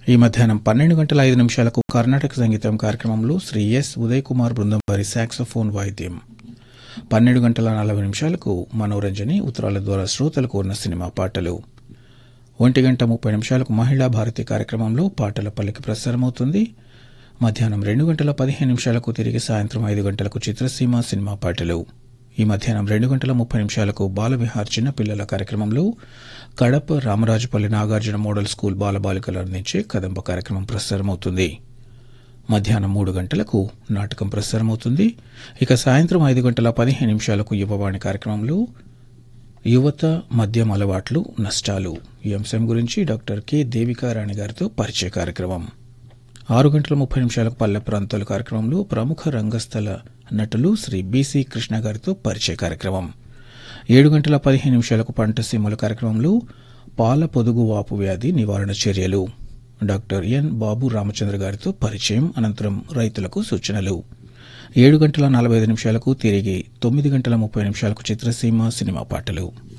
ఈ మధ్యాహ్నం పన్నెండు గంటల ఐదు నిమిషాలకు కర్ణాటక సంగీతం కార్యక్రమంలో శ్రీ ఎస్ ఉదయ్ కుమార్ బృందం వారి సాక్సోఫోన్ వాయిద్యం పన్నెండు గంటల నలభై నిమిషాలకు మనోరంజని ఉత్తరాల ద్వారా శ్రోతలు కోరిన సినిమా పాటలు ఒంటి గంట ముప్పై నిమిషాలకు మహిళా భారతి కార్యక్రమంలో పాటల పల్లికి ప్రసారమవుతుంది మధ్యాహ్నం రెండు గంటల పదిహేను నిమిషాలకు తిరిగి సాయంత్రం ఐదు గంటలకు చిత్రసీమ సినిమా పాటలు ఈ మధ్యాహ్నం రెండు గంటల ముప్పై నిమిషాలకు బాలవిహార్ చిన్న పిల్లల కార్యక్రమంలో కడప రామరాజుపల్లి నాగార్జున మోడల్ స్కూల్ బాలబాలికలు అందించే కదంబ కార్యక్రమం ప్రసారమవుతుంది మధ్యాహ్నం మూడు గంటలకు నాటకం ప్రసారమవుతుంది ఇక సాయంత్రం ఐదు గంటల పదిహేను నిమిషాలకు యువవాణి కార్యక్రమంలో యువత మద్యం అలవాట్లు నష్టాలు ఈ అంశం గురించి డాక్టర్ కె దేవికారాణి గారితో పరిచయ కార్యక్రమం ఆరు గంటల ముప్పై నిమిషాలకు పల్లె ప్రాంతాల కార్యక్రమంలో ప్రముఖ రంగస్థల నటులు శ్రీ బీసీ కృష్ణ గారితో పరిచయ కార్యక్రమం ఏడు గంటల పదిహేను నిమిషాలకు పంట సీమల కార్యక్రమంలో పాల పొదుగు వాపు వ్యాధి నివారణ చర్యలు డాక్టర్ ఎన్ బాబు రామచంద్ర గారితో పరిచయం అనంతరం రైతులకు సూచనలు ఏడు గంటల నలభై ఐదు నిమిషాలకు తిరిగి తొమ్మిది గంటల ముప్పై నిమిషాలకు చిత్రసీమ సినిమా పాటలు